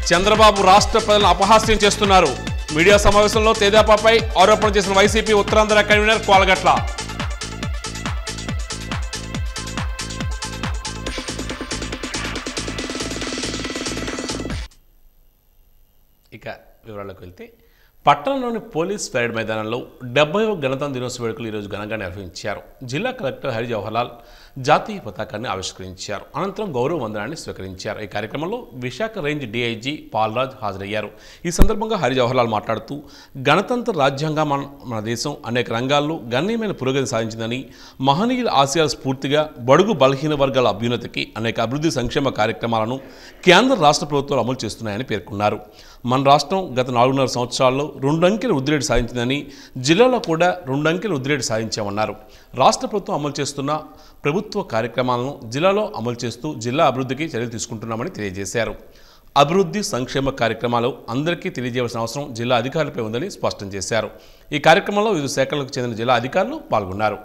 చంద్రబాబు రాష్ట్ర ప్రజలను అపహాస్యం చేస్తున్నారు మీడియా సమావేశంలో తేజాపాపై ఆరోపణ చేసిన వైసీపీ ఉత్తరాంధ్ర కన్వీనర్ కోలగట్ల ఇక వివరాల్లోకి వెళ్తే పట్టణంలోని పోలీస్ పరేడ్ మైదానంలో డెబ్బైవ గణతంత్ర దినోత్సవ వేడుకలు ఈరోజు ఘనంగా నిర్వహించారు జిల్లా కలెక్టర్ హరి జవహర్లాల్ జాతీయ పతాకాన్ని ఆవిష్కరించారు అనంతరం గౌరవ వందనాన్ని స్వీకరించారు ఈ కార్యక్రమంలో విశాఖ రేంజ్ డీఐజీ పాల్రాజ్ హాజరయ్యారు ఈ సందర్భంగా హరి జవహర్లాల్ మాట్లాడుతూ గణతంత్ర రాజ్యాంగం మన మన దేశం అనేక రంగాల్లో గణనీయమైన పురోగతి సాధించిందని మహనీయుల ఆశయాల స్ఫూర్తిగా బడుగు బలహీన వర్గాల అభ్యున్నతికి అనేక అభివృద్ధి సంక్షేమ కార్యక్రమాలను కేంద్ర రాష్ట్ర ప్రభుత్వాలు అమలు చేస్తున్నాయని పేర్కొన్నారు మన రాష్ట్రం గత నాలుగున్నర సంవత్సరాల్లో రెండంకెల వృద్ధి రేటు సాధించిందని జిల్లాలో కూడా రెండంకెల వృద్ధి రేటు సాధించామన్నారు రాష్ట్ర ప్రభుత్వం అమలు చేస్తున్న ప్రభుత్వ కార్యక్రమాలను జిల్లాలో అమలు చేస్తూ జిల్లా అభివృద్ధికి చర్యలు తీసుకుంటున్నామని తెలియజేశారు అభివృద్ధి సంక్షేమ కార్యక్రమాలు అందరికీ తెలియజేయాల్సిన అవసరం జిల్లా అధికారులపై ఉందని స్పష్టం చేశారు ఈ కార్యక్రమంలో వివిధ శాఖలకు చెందిన జిల్లా అధికారులు పాల్గొన్నారు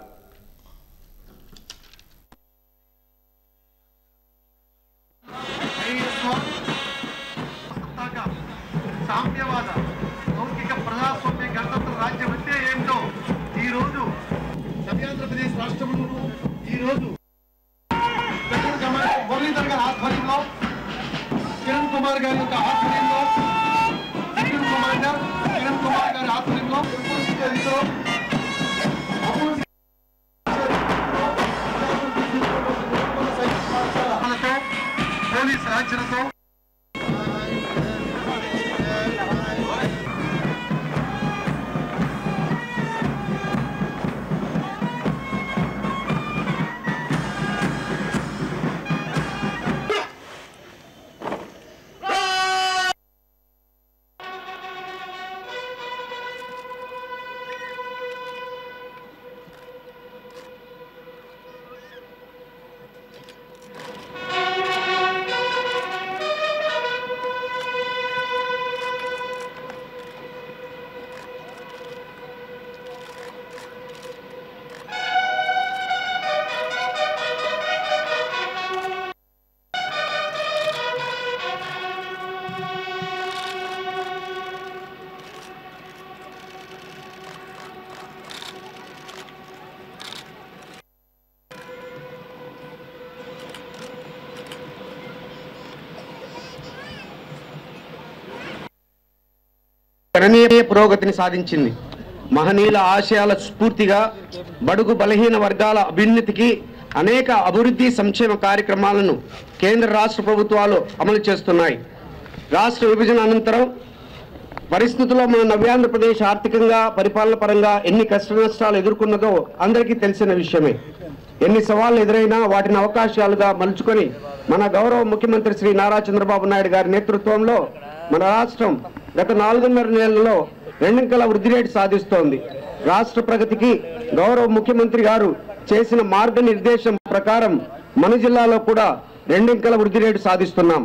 సత్తాక సామ్యవాద లౌకిక ప్రజాస్వామ్య గణతంత్ర రాజ్యం అంటే ఏమిటో ఈ రోజు నవ్యాంధ్రప్రదేశ్ రాష్ట్రంలో ఈ రోజు దక్షిణ కమాండ్ మురళీధర్ గారి ఆధ్వర్యంలో కిరణ్ కుమార్ గారి యొక్క ఆధ్వర్యంలో డిప్యూటీ కమాండర్ కిరణ్ కుమార్ గారి ఆధ్వర్యంలో తిరుపతిలో అమూల్ పాఠశాలతో పోలీస్ రాజ్యంతో గణనీయ పురోగతిని సాధించింది మహనీయుల ఆశయాల స్ఫూర్తిగా బడుగు బలహీన వర్గాల అభ్యున్నతికి అనేక అభివృద్ధి సంక్షేమ కార్యక్రమాలను కేంద్ర రాష్ట్ర ప్రభుత్వాలు అమలు చేస్తున్నాయి రాష్ట్ర విభజన అనంతరం పరిస్థితుల్లో మన నవ్యాంధ్రప్రదేశ్ ఆర్థికంగా పరిపాలన పరంగా ఎన్ని కష్ట నష్టాలు ఎదుర్కొన్నదో అందరికీ తెలిసిన విషయమే ఎన్ని సవాళ్లు ఎదురైనా వాటిని అవకాశాలుగా మలుచుకొని మన గౌరవ ముఖ్యమంత్రి శ్రీ నారా చంద్రబాబు నాయుడు గారి నేతృత్వంలో మన రాష్ట్రం గత నాలుగున్నర నెలల్లో రెండంకెల వృద్ధి రేటు సాధిస్తోంది రాష్ట్ర ప్రగతికి గౌరవ ముఖ్యమంత్రి గారు చేసిన మార్గనిర్దేశం ప్రకారం మన జిల్లాలో కూడా రెండంకెల వృద్ధి రేటు సాధిస్తున్నాం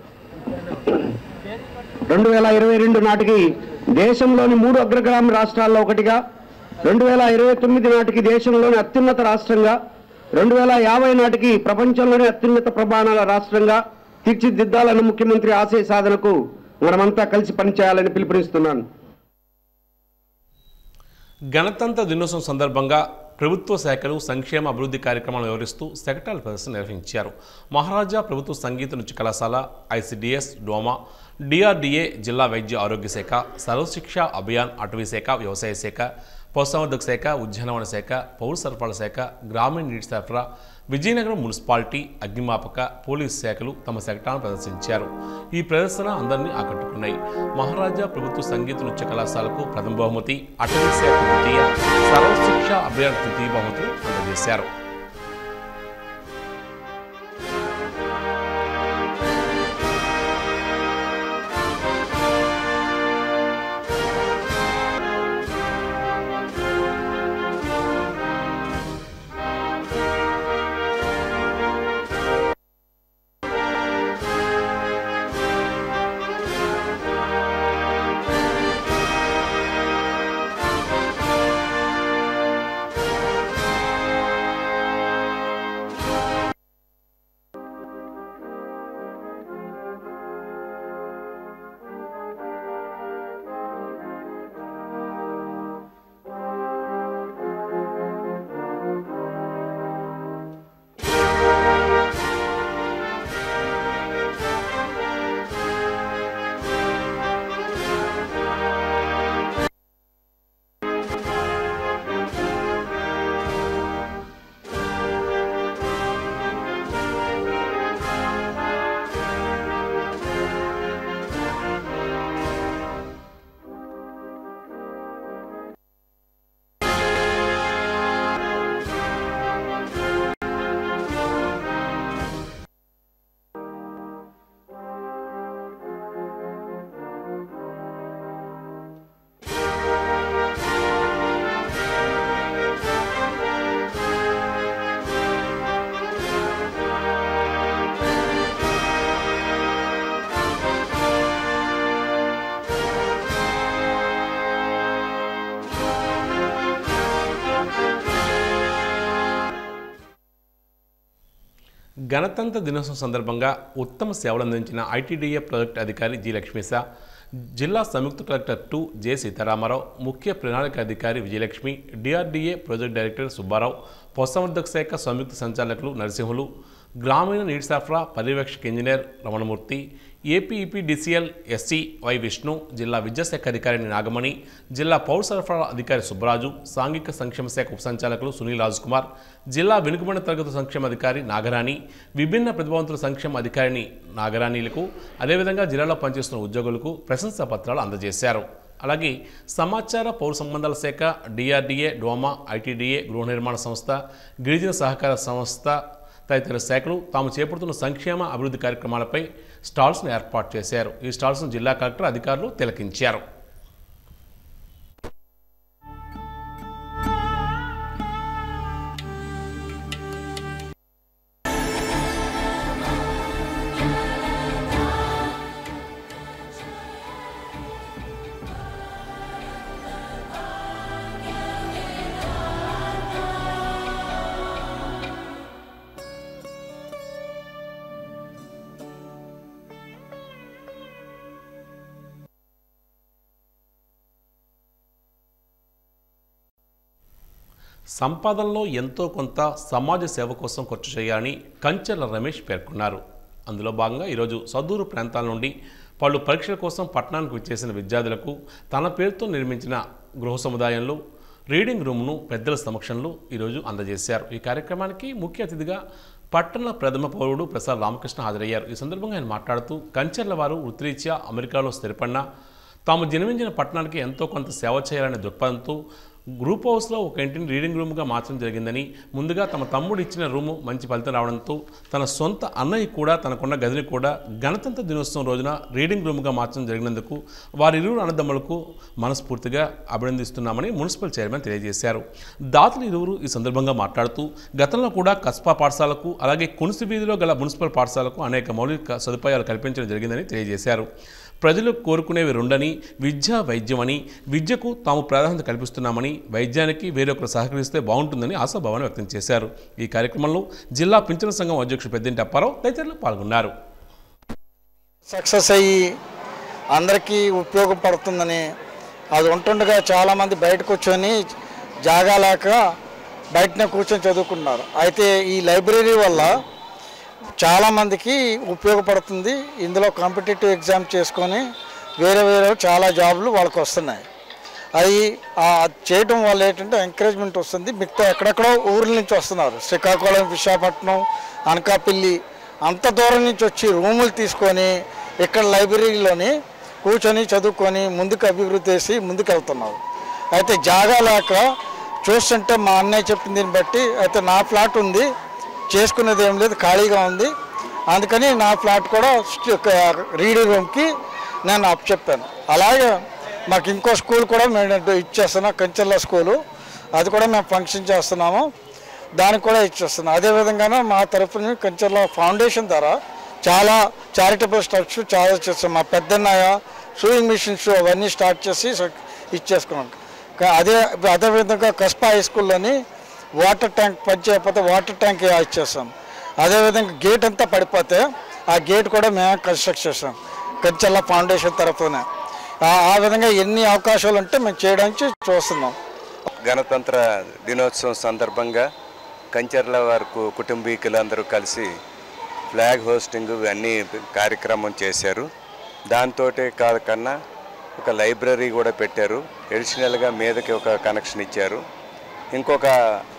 రెండు వేల ఇరవై రెండు నాటికి దేశంలోని మూడు అగ్రగ్రామ రాష్ట్రాల్లో ఒకటిగా రెండు వేల ఇరవై తొమ్మిది నాటికి దేశంలోని అత్యున్నత రాష్ట్రంగా రెండు వేల యాభై నాటికి ప్రపంచంలోని అత్యున్నత ప్రమాణాల రాష్ట్రంగా తీర్చిదిద్దాలన్న ముఖ్యమంత్రి ఆశయ సాధనకు మనమంతా కలిసి పనిచేయాలని పిలుపునిస్తున్నాను గణతంత్ర దినోత్సవం సందర్భంగా ప్రభుత్వ శాఖలు సంక్షేమ అభివృద్ధి కార్యక్రమాలు వివరిస్తూ సెక్రటరీ ప్రదర్శన నిర్వహించారు మహారాజా ప్రభుత్వ సంగీత నృత్య కళాశాల ఐసిడిఎస్ డోమా డిఆర్డీఏ జిల్లా వైద్య ఆరోగ్య శాఖ సర్వశిక్ష అభియాన్ అటవీ శాఖ వ్యవసాయ శాఖ పశుసంవర్ధక శాఖ ఉద్యానవన శాఖ పౌర సరఫరాల శాఖ గ్రామీణ నీటి సరఫరా విజయనగరం మున్సిపాలిటీ అగ్నిమాపక పోలీస్ శాఖలు తమ శకటాలను ప్రదర్శించారు ఈ ప్రదర్శన అందరినీ ఆకట్టుకున్నాయి మహారాజా ప్రభుత్వ సంగీత నృత్య కళాశాలకు ప్రథమ బహుమతి అటవీ శాఖ ద్వితీయ సర్వశిక్ష అభియాన్ తృతీయ బహుమతులు అందజేశారు గణతంత్ర దినోత్సవం సందర్భంగా ఉత్తమ సేవలు అందించిన ఐటీడీఏ ప్రాజెక్ట్ అధికారి జి లక్ష్మీసా జిల్లా సంయుక్త కలెక్టర్ టు జె సీతారామారావు ముఖ్య ప్రణాళిక అధికారి Vijayalakshmi DRDA project director Subbarao పశుసంవర్ధక శాఖ సంయుక్త సంచాలకులు నరసింహులు గ్రామీణ నీటి సరఫరా పర్యవేక్షక engineer Ramanamurthy APEPDCL SC Y Vishnu జిల్లా విద్యాశాఖ అధికారి నాగమణి జిల్లా పౌర సరఫరా అధికారి సుబ్బరాజు సాంఘిక సంక్షేమ శాఖ ఉప సంచాలకులు సునీల్ రాజ్ కుమార్ జిల్లా వెనుకబడిన తరగతి సంక్షేమ అధికారి నాగరాణి విభిన్న ప్రతిభావంతుల సంక్షేమ అధికారిని నాగరాణిలకు అదేవిధంగా జిల్లాలో పనిచేస్తున్న ఉద్యోగులకు ప్రశంసా పత్రాలు అందజేశారు అలాగే సమాచార పౌర సంబంధాల శాఖ డిఆర్డీఏ డోమా ఐటీడీఏ గృహ నిర్మాణ సంస్థ గిరిజన సహకార సంస్థ తదితర శాఖలు తాము చేపడుతున్న సంక్షేమ అభివృద్ధి కార్యక్రమాలపై స్టాల్స్ను ఏర్పాటు చేశారు ఈ స్టాల్స్ను జిల్లా కలెక్టర్ అధికారులు తిలకించారు సంపాదనలో ఎంతో కొంత సమాజ సేవ కోసం ఖర్చు చేయాలని కంచెల రమేష్ పేర్కొన్నారు అందులో భాగంగా ఈరోజు సదూరు ప్రాంతాల నుండి పలు పరీక్షల కోసం పట్టణానికి విచ్చేసిన విద్యార్థులకు తన పేరుతో నిర్మించిన గృహ సముదాయంలో రీడింగ్ రూమ్ను పెద్దల సమక్షంలో ఈరోజు అందజేశారు ఈ కార్యక్రమానికి ముఖ్య అతిథిగా పట్టణ ప్రథమ పౌరుడు ప్రసాద్ రామకృష్ణ హాజరయ్యారు ఈ సందర్భంగా ఆయన మాట్లాడుతూ కంచెర్ల వారు వృత్తిరీత్యా అమెరికాలో స్థిరపడిన తాము జన్మించిన పట్టణానికి ఎంతో కొంత సేవ చేయాలనే దృక్పథంతో గ్రూప్ హౌస్లో ఒక ఇంటిని రీడింగ్ రూమ్గా మార్చడం జరిగిందని ముందుగా తమ తమ్ముడు ఇచ్చిన రూము మంచి ఫలితం రావడంతో తన సొంత అన్నయ్య కూడా తనకున్న గదిని కూడా గణతంత్ర దినోత్సవం రోజున రీడింగ్ రూమ్గా మార్చడం జరిగినందుకు వారిరువురు అన్నదమ్ములకు మనస్ఫూర్తిగా అభినందిస్తున్నామని మున్సిపల్ చైర్మన్ తెలియజేశారు దాతలు ఇరువురు ఈ సందర్భంగా మాట్లాడుతూ గతంలో కూడా కస్బా పాఠశాలకు అలాగే కునిసి వీధిలో గల మున్సిపల్ పాఠశాలకు అనేక మౌలిక సదుపాయాలు కల్పించడం జరిగిందని తెలియజేశారు ప్రజలు కోరుకునేవి రెండని విద్య వైద్యం అని విద్యకు తాము ప్రాధాన్యత కల్పిస్తున్నామని వైద్యానికి వేరొకరు సహకరిస్తే బాగుంటుందని ఆశాభావాన్ని వ్యక్తం చేశారు ఈ కార్యక్రమంలో జిల్లా పింఛన సంఘం అధ్యక్షుడు పెద్దింటి అప్పారావు తదితరులు పాల్గొన్నారు సక్సెస్ అయ్యి అందరికీ ఉపయోగపడుతుందని అది ఉంటుండగా చాలామంది బయట కూర్చొని జాగా లేక బయటనే కూర్చొని చదువుకున్నారు అయితే ఈ లైబ్రరీ వల్ల చాలామందికి ఉపయోగపడుతుంది ఇందులో కాంపిటేటివ్ ఎగ్జామ్ చేసుకొని వేరే వేరే చాలా జాబులు వాళ్ళకి వస్తున్నాయి అది ఆ చేయడం వల్ల ఏంటంటే ఎంకరేజ్మెంట్ వస్తుంది మిగతా ఎక్కడెక్కడో ఊర్ల నుంచి వస్తున్నారు శ్రీకాకుళం విశాఖపట్నం అనకాపల్లి అంత దూరం నుంచి వచ్చి రూములు తీసుకొని ఇక్కడ లైబ్రరీలోని కూర్చొని చదువుకొని ముందుకు అభివృద్ధి చేసి ముందుకు వెళ్తున్నారు అయితే జాగా లేక చూస్తుంటే మా అన్నయ్య చెప్పిన దీన్ని బట్టి అయితే నా ఫ్లాట్ ఉంది చేసుకునేది ఏం లేదు ఖాళీగా ఉంది అందుకని నా ఫ్లాట్ కూడా రీడింగ్ రూమ్కి నేను అప్ చెప్పాను అలాగే మాకు ఇంకో స్కూల్ కూడా మేము ఇచ్చేస్తున్నాం కంచెల్ల స్కూలు అది కూడా మేము ఫంక్షన్ చేస్తున్నాము దానికి కూడా ఇచ్చేస్తున్నాం అదేవిధంగానే మా తరఫున కంచెల్ల ఫౌండేషన్ ద్వారా చాలా చారిటబుల్ స్టెప్స్ చాలా చేస్తాం మా పెద్దన్నయ్య సూయింగ్ మిషన్స్ అవన్నీ స్టార్ట్ చేసి ఇచ్చేసుకున్నాం కా- అదే అదేవిధంగా కస్పా హై స్కూల్లోని వాటర్ ట్యాంక్ పని చేయకపోతే వాటర్ ట్యాంక్ ఇచ్చేస్తాం అదేవిధంగా గేట్ అంతా పడిపోతే ఆ గేట్ కూడా మేము కన్స్ట్రక్ట్ చేస్తాం కంచెల్ల ఫౌండేషన్ తరఫున ఆ- ఆ విధంగా ఎన్ని అవకాశాలు ఉంటే మేము చేయడానికి చూస్తున్నాం గణతంత్ర దినోత్సవం సందర్భంగా కంచర్ల వరకు కుటుంబీకులందరూ కలిసి ఫ్లాగ్ హోస్టింగ్ అన్ని కార్యక్రమం చేశారు దాంతో కాదు కన్నా ఒక లైబ్రరీ కూడా పెట్టారు ఎడిషనల్గా మీదకి ఒక కనెక్షన్ ఇచ్చారు ఇంకొక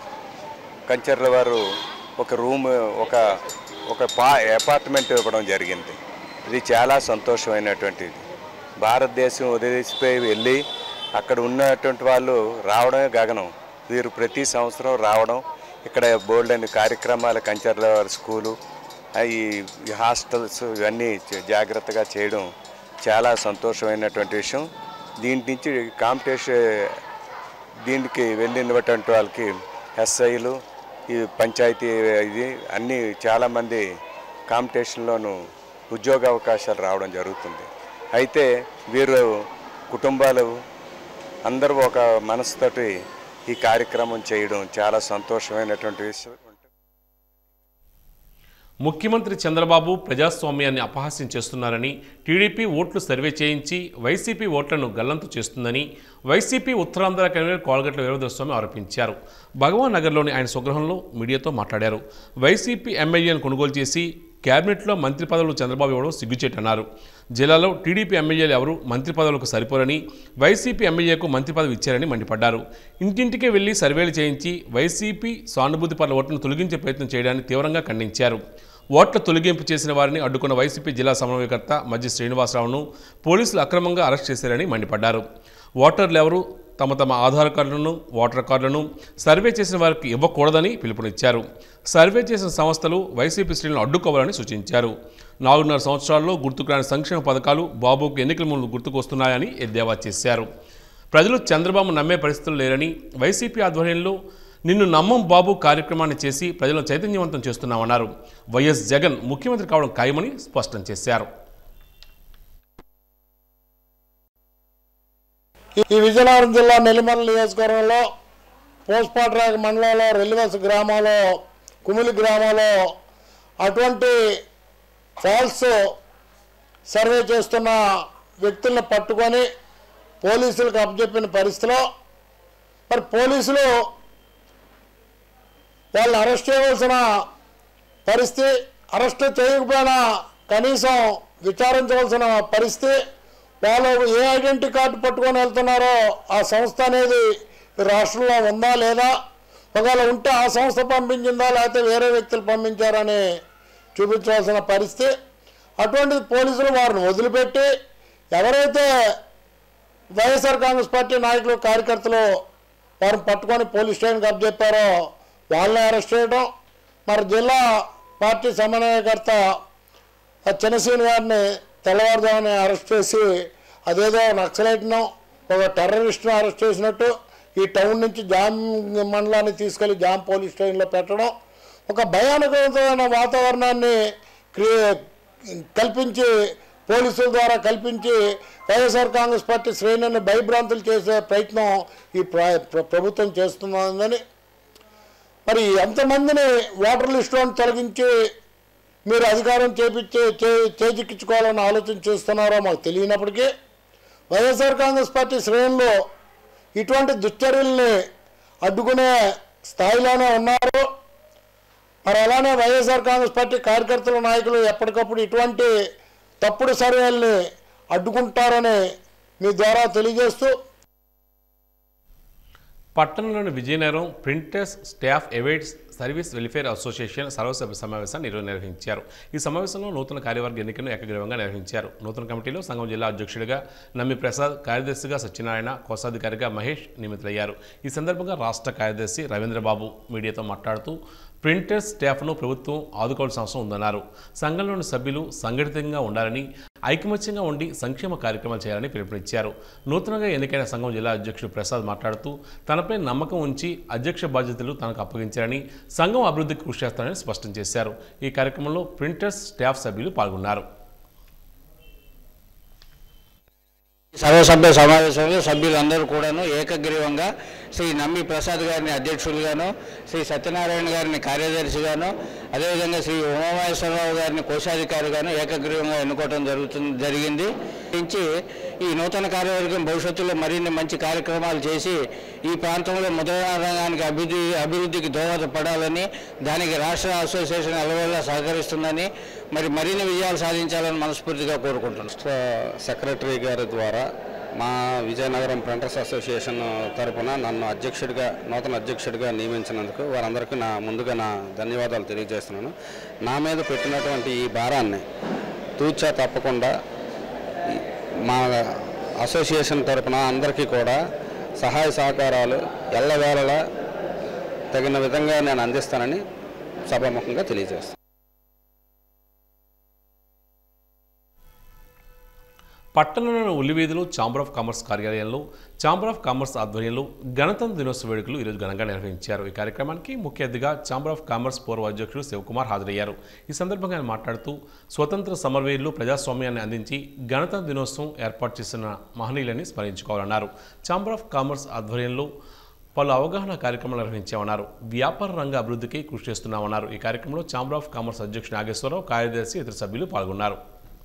కంచర్ల వారు ఒక రూమ్ ఒక ఒక పా అపార్ట్మెంట్ ఇవ్వడం జరిగింది ఇది చాలా సంతోషమైనటువంటిది భారతదేశం వదిలేసిపోయి వెళ్ళి అక్కడ ఉన్నటువంటి వాళ్ళు రావడమే గగనం వీరు ప్రతి సంవత్సరం రావడం ఇక్కడ బోల్డ్ అని కార్యక్రమాలు కంచర్ల వారి స్కూలు ఆ ఈ ఈ హాస్టల్స్ ఇవన్నీ చే- జాగ్రత్తగా చేయడం చాలా సంతోషమైనటువంటి విషయం దీని నుంచి కాంపిటీషన్ దీనికి వెళ్ళినటువంటి వాళ్ళకి ఎస్ఐలు ఈ పంచాయతీ ఇది అన్నీ చాలామంది కాంపిటీషన్లోనూ ఉద్యోగ అవకాశాలు రావడం జరుగుతుంది అయితే వీరు కుటుంబాలు అందరూ ఒక మనసుతోటి ఈ కార్యక్రమం చేయడం చాలా సంతోషమైనటువంటి విషయం ముఖ్యమంత్రి చంద్రబాబు ప్రజాస్వామ్యాన్ని అపహాస్యం చేస్తున్నారని టీడీపీ ఓట్లు సర్వే చేయించి వైసీపీ ఓట్లను గల్లంతు చేస్తుందని వైసీపీ ఉత్తరాంధ్ర కన్వీనర్ కోలగట్ల వీరభద్రస్వామి ఆరోపించారు భగవాన్ నగర్లోని ఆయన స్వగృహంలో మీడియాతో మాట్లాడారు వైసీపీ ఎమ్మెల్యేను కొనుగోలు చేసి కేబినెట్లో మంత్రి పదవులు చంద్రబాబు ఇవ్వడం సిగ్గుచేటన్నారు జిల్లాలో టీడీపీ ఎమ్మెల్యేలు ఎవరు మంత్రి పదవులకు సరిపోరని వైసీపీ ఎమ్మెల్యేకు మంత్రి పదవి ఇచ్చారని మండిపడ్డారు ఇంటింటికే వెళ్లి సర్వేలు చేయించి వైసీపీ సానుభూతి పట్ల ఓట్లను తొలగించే ప్రయత్నం చేయడాన్ని తీవ్రంగా ఖండించారు ఓట్ల తొలగింపు చేసిన వారిని అడ్డుకున్న వైసీపీ జిల్లా సమన్వయకర్త మధ్య శ్రీనివాసరావును పోలీసులు అక్రమంగా అరెస్ట్ చేశారని మండిపడ్డారు ఓటర్లు ఎవరు తమ తమ ఆధార్ కార్డులను ఓటర్ కార్డులను సర్వే చేసిన వారికి ఇవ్వకూడదని పిలుపునిచ్చారు సర్వే చేసిన సంస్థలు వైసీపీ శ్రేణులను అడ్డుకోవాలని సూచించారు నాలుగున్నర సంవత్సరాల్లో గుర్తుకురాని సంక్షేమ పథకాలు బాబుకు ఎన్నికల ముందు గుర్తుకొస్తున్నాయని ఎద్దేవా చేశారు ప్రజలు చంద్రబాబు నమ్మే పరిస్థితులు లేరని వైసీపీ ఆధ్వర్యంలో నిన్ను నమ్మం బాబు కార్యక్రమాన్ని చేసి ప్రజలను చైతన్యవంతం చేస్తున్నామన్నారు వైఎస్ జగన్ ముఖ్యమంత్రి కావడం ఖాయమని స్పష్టం చేశారు ఈ విజయనగరం జిల్లా నెల్లిమల్ల నియోజకవర్గంలో పోస్పాట్రాక్ మండలంలో రెల్లివస్ గ్రామంలో కుమిలి గ్రామంలో అటువంటి ఫాల్స్ సర్వే చేస్తున్న వ్యక్తులను పట్టుకొని పోలీసులకు అప్పచెప్పిన పరిస్థితిలో మరి పోలీసులు వాళ్ళని అరెస్ట్ చేయవలసిన పరిస్థితి అరెస్ట్ చేయకపోయినా కనీసం విచారించవలసిన పరిస్థితి వాళ్ళు ఏ ఐడెంటిటీ కార్డు పట్టుకొని వెళ్తున్నారో ఆ సంస్థ అనేది ఈ రాష్ట్రంలో ఉందా లేదా ఒకవేళ ఉంటే ఆ సంస్థ పంపించిందా లేకపోతే వేరే వ్యక్తులు పంపించారని చూపించవలసిన పరిస్థితి అటువంటిది పోలీసులు వారిని వదిలిపెట్టి ఎవరైతే వైఎస్ఆర్ కాంగ్రెస్ పార్టీ నాయకులు కార్యకర్తలు వారిని పట్టుకొని పోలీస్ స్టేషన్కి అప్పచెప్పారో వాళ్ళని అరెస్ట్ చేయడం మరి జిల్లా పార్టీ సమన్వయకర్త ఆ చిన్నసీని గారిని తెల్లవారుజామున అరెస్ట్ చేసి అదేదో నక్సలైట్ను ఒక టెర్రరిస్ట్ను అరెస్ట్ చేసినట్టు ఈ టౌన్ నుంచి జామ్ మండలాన్ని తీసుకెళ్లి జామ్ పోలీస్ స్టేషన్లో పెట్టడం ఒక భయానకమైన వాతావరణాన్ని క్రియే కల్పించి పోలీసుల ద్వారా కల్పించి వైఎస్ఆర్ కాంగ్రెస్ పార్టీ శ్రేణుని భయభ్రాంతులు చేసే ప్రయత్నం ఈ ప్ర- ప్ర- ప్రభుత్వం చేస్తున్నదని మరి ఎంతమందిని ఓటర్ లిస్టులను తొలగించి మీరు అధికారం చేపించి చే చేజిక్కించుకోవాలని ఆలోచన చేస్తున్నారో మాకు తెలియనప్పటికీ వైఎస్ఆర్ కాంగ్రెస్ పార్టీ శ్రేణులు ఇటువంటి దుశ్చర్యల్ని అడ్డుకునే స్థాయిలోనే ఉన్నారు మరి అలానే వైఎస్ఆర్ కాంగ్రెస్ పార్టీ కార్యకర్తల నాయకులు ఎప్పటికప్పుడు ఇటువంటి తప్పుడు సర్వేల్ని అడ్డుకుంటారని మీ ద్వారా తెలియజేస్తూ పట్టణంలోని విజయనగరం ప్రింటర్స్ స్టాఫ్ ఎవేట్స్ సర్వీస్ వెల్ఫేర్ అసోసియేషన్ సర్వసభ్య సమావేశాన్ని ఈరోజు నిర్వహించారు ఈ సమావేశంలో నూతన కార్యవర్గ ఎన్నికలను ఏకగ్రీవంగా నిర్వహించారు నూతన కమిటీలో సంఘం జిల్లా అధ్యక్షుడిగా నమ్మి ప్రసాద్ కార్యదర్శిగా సత్యనారాయణ కోశాధికారిగా మహేష్ నియమితులయ్యారు ఈ సందర్భంగా రాష్ట్ర కార్యదర్శి రవీంద్రబాబు మీడియాతో మాట్లాడుతూ ప్రింటర్స్ స్టాఫ్ను ప్రభుత్వం ఆదుకోవాల్సిన అవసరం ఉందన్నారు సంఘంలోని సభ్యులు సంఘటితంగా ఉండాలని ఐకమత్యంగా ఉండి సంక్షేమ కార్యక్రమాలు చేయాలని పిలుపునిచ్చారు నూతనంగా ఎన్నికైన సంఘం జిల్లా అధ్యక్షుడు ప్రసాద్ మాట్లాడుతూ తనపై నమ్మకం ఉంచి అధ్యక్ష బాధ్యతలు తనకు అప్పగించారని సంఘం అభివృద్ధికి కృషి చేస్తారని స్పష్టం చేశారు ఈ కార్యక్రమంలో ప్రింటర్స్ స్టాఫ్ సభ్యులు పాల్గొన్నారు సర్వసభ్య సమావేశంలో సభ్యులందరూ కూడాను ఏకగ్రీవంగా శ్రీ నమ్మి ప్రసాద్ గారిని అధ్యక్షులుగాను శ్రీ సత్యనారాయణ గారిని కార్యదర్శిగాను అదేవిధంగా శ్రీ ఉమామహేశ్వరరావు గారిని కోశాధికారిగాను ఏకగ్రీవంగా ఎన్నుకోవడం జరుగుతుంది జరిగింది నుంచి ఈ నూతన కార్యవర్గం భవిష్యత్తులో మరిన్ని మంచి కార్యక్రమాలు చేసి ఈ ప్రాంతంలో ముద్రణ రంగానికి అభివృద్ధి అభివృద్ధికి దోహదపడాలని దానికి రాష్ట్ర అసోసియేషన్ అలవేలా సహకరిస్తుందని మరి మరిన్ని విజయాలు సాధించాలని మనస్ఫూర్తిగా కోరుకుంటున్నాను రాష్ట్ర సెక్రటరీ గారి ద్వారా మా విజయనగరం ప్రింటర్స్ అసోసియేషన్ తరపున నన్ను అధ్యక్షుడిగా నూతన అధ్యక్షుడిగా నియమించినందుకు వారందరికీ నా ముందుగా నా ధన్యవాదాలు తెలియజేస్తున్నాను నా మీద పెట్టినటువంటి ఈ భారాన్ని తూచా తప్పకుండా ఈ- మా అసోసియేషన్ తరపున అందరికీ కూడా సహాయ సహకారాలు ఎల్లవేళలా తగిన విధంగా నేను అందిస్తానని సభాముఖంగా తెలియజేస్తాను పట్టణంలోని ఉల్లివీధిలో ఛాంబర్ ఆఫ్ కామర్స్ కార్యాలయంలో ఛాంబర్ ఆఫ్ కామర్స్ ఆధ్వర్యంలో గణతంత్ర దినోత్సవ వేడుకలు ఈరోజు ఘనంగా నిర్వహించారు ఈ కార్యక్రమానికి ముఖ్య అతిథిగా ఛాంబర్ ఆఫ్ కామర్స్ పూర్వ అధ్యక్షుడు శివకుమార్ హాజరయ్యారు ఈ సందర్భంగా ఆయన మాట్లాడుతూ స్వతంత్ర సమరవీరులు ప్రజాస్వామ్యాన్ని అందించి గణతంత్ర దినోత్సవం ఏర్పాటు చేసిన మహనీయులని స్మరించుకోవాలన్నారు ఛాంబర్ ఆఫ్ కామర్స్ ఆధ్వర్యంలో పలు అవగాహన కార్యక్రమాలు నిర్వహించామన్నారు వ్యాపార రంగ అభివృద్ధికి కృషి చేస్తున్నామన్నారు ఈ కార్యక్రమంలో ఛాంబర్ ఆఫ్ కామర్స్ అధ్యక్షుడు నాగేశ్వరరావు కార్యదర్శి ఇతర సభ్యులు పాల్గొన్నారు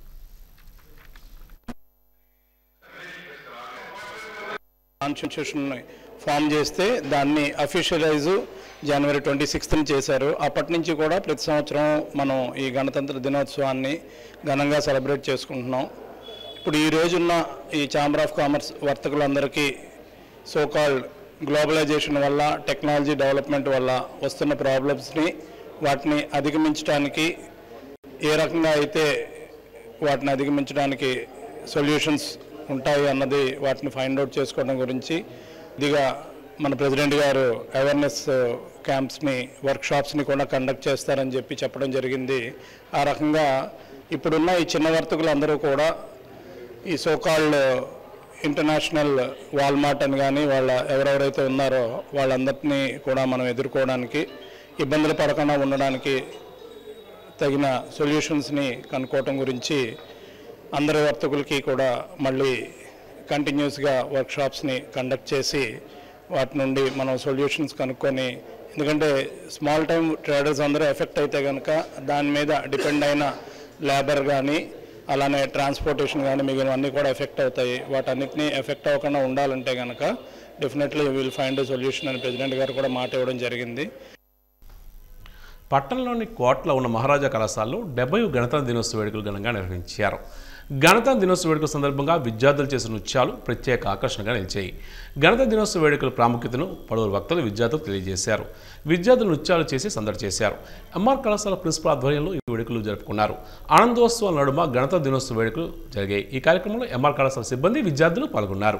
కాన్స్టిట్యూషన్ ఫామ్ చేస్తే దాన్ని అఫీషియలైజ్ జనవరి ట్వంటీ సిక్స్త్ని చేశారు అప్పటి నుంచి కూడా ప్రతి సంవత్సరం మనం ఈ గణతంత్ర దినోత్సవాన్ని ఘనంగా సెలబ్రేట్ చేసుకుంటున్నాం ఇప్పుడు ఈ రోజున్న ఈ ఛాంబర్ ఆఫ్ కామర్స్ వర్తకులందరికీ సోకాల్డ్ గ్లోబలైజేషన్ వల్ల టెక్నాలజీ డెవలప్మెంట్ వల్ల వస్తున్న ప్రాబ్లమ్స్ని వాటిని అధిగమించడానికి ఏ రకంగా అయితే వాటిని అధిగమించడానికి సొల్యూషన్స్ ఉంటాయి అన్నది వాటిని ఫైండ్ అవుట్ చేసుకోవడం గురించి ఇదిగా మన ప్రెసిడెంట్ గారు అవేర్నెస్ క్యాంప్స్ని వర్క్షాప్స్ని కూడా కండక్ట్ చేస్తారని చెప్పి చెప్పడం జరిగింది ఆ రకంగా ఇప్పుడున్న ఈ చిన్న వర్తకులందరూ కూడా ఈ సోకాల్డ్ ఇంటర్నేషనల్ వాల్మార్ట్ అని కానీ వాళ్ళ ఎవరెవరైతే ఉన్నారో వాళ్ళందరినీ కూడా మనం ఎదుర్కోవడానికి ఇబ్బందులు పడకుండా ఉండడానికి తగిన సొల్యూషన్స్ని కనుక్కోవటం గురించి అందరి వర్తకులకి కూడా మళ్ళీ కంటిన్యూస్గా వర్క్షాప్స్ని కండక్ట్ చేసి వాటి నుండి మనం సొల్యూషన్స్ కనుక్కొని ఎందుకంటే స్మాల్ టైం ట్రేడర్స్ అందరూ ఎఫెక్ట్ అయితే కనుక దాని మీద డిపెండ్ అయిన లేబర్ కానీ అలానే ట్రాన్స్పోర్టేషన్ కానీ మిగిలినవన్నీ కూడా ఎఫెక్ట్ అవుతాయి వాటన్నిటిని ఎఫెక్ట్ అవ్వకుండా ఉండాలంటే కనుక definitely will find a solution అని ప్రెసిడెంట్ గారు కూడా మాట ఇవ్వడం జరిగింది పట్టణంలోని కోట్లో ఉన్న మహారాజా కళాశాలలో డెబ్బై గణతంత్ర దినోత్సవ వేడుకలు ఘనంగా నిర్వహించారు గణతంత్ర దినోత్సవ వేడుకల సందర్భంగా విద్యార్థులు చేసిన నృత్యాలు ప్రత్యేక ఆకర్షణగా నిలిచాయి గణతంత్ర దినోత్సవ వేడుకల ప్రాముఖ్యతను పలువురు వక్తలు విద్యార్థులకు తెలియజేశారు విద్యార్థులు నృత్యాలు చేసి సందడి చేశారు ఎంఆర్ కళాశాల ప్రిన్సిపల్ ఆధ్వర్యంలో ఈ వేడుకలు జరుపుకున్నారు ఆనందోత్సవాల నడుమ గణతంత్ర దినోత్సవ వేడుకలు జరిగాయి ఈ కార్యక్రమంలో ఎంఆర్ కళాశాల సిబ్బంది విద్యార్థులు పాల్గొన్నారు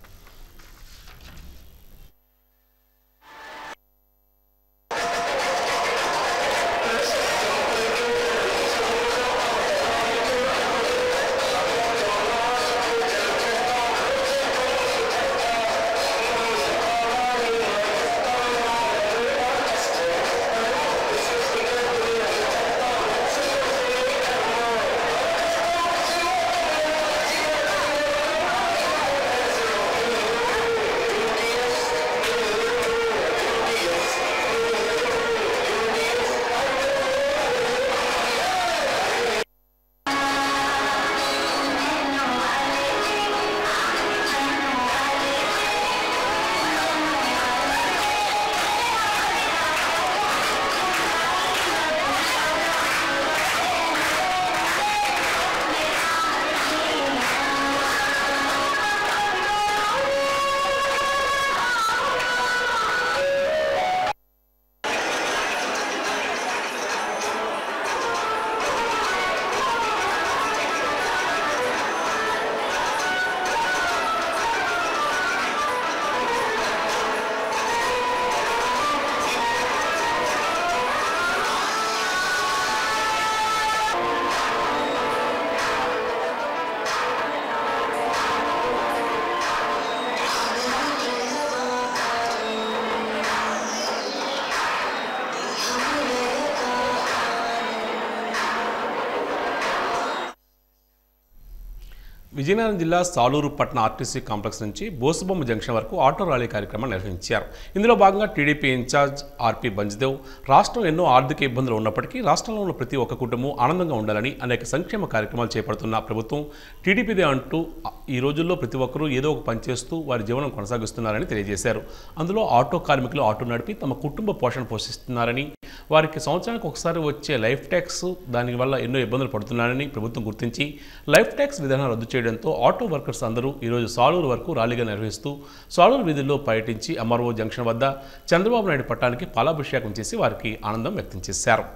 విజయనగరం జిల్లా సాలూరు పట్టణ ఆర్టీసీ కాంప్లెక్స్ నుంచి బోసుబొమ్మ జంక్షన్ వరకు ఆటో ర్యాలీ కార్యక్రమం నిర్వహించారు ఇందులో భాగంగా టీడీపీ ఇన్ఛార్జ్ ఆర్పీ బంజ్దేవ్ రాష్ట్రం ఎన్నో ఆర్థిక ఇబ్బందులు ఉన్నప్పటికీ రాష్ట్రంలో ఉన్న ప్రతి ఒక్క కుటుంబం ఆనందంగా ఉండాలని అనేక సంక్షేమ కార్యక్రమాలు చేపడుతున్న ప్రభుత్వం టీడీపీదే అంటూ ఈ రోజుల్లో ప్రతి ఒక్కరూ ఏదో ఒక పని చేస్తూ వారి జీవనం కొనసాగిస్తున్నారని తెలియజేశారు అందులో ఆటో కార్మికులు ఆటో నడిపి తమ కుటుంబ పోషణ పోషిస్తున్నారని వారికి సంవత్సరానికి ఒకసారి వచ్చే లైఫ్ ట్యాక్స్ దానివల్ల ఎన్నో ఇబ్బందులు పడుతున్నారని ప్రభుత్వం గుర్తించి లైఫ్ ట్యాక్స్ విధానం రద్దు చేయడంతో ఆటో వర్కర్స్ అందరూ ఈరోజు సాలూరు వరకు ర్యాలీగా నిర్వహిస్తూ సాలూరు వీధుల్లో పర్యటించి ఎంఆర్ఓ జంక్షన్ వద్ద చంద్రబాబు నాయుడు పట్టానికి పాలాభిషేకం చేసి వారికి ఆనందం వ్యక్తం చేశారు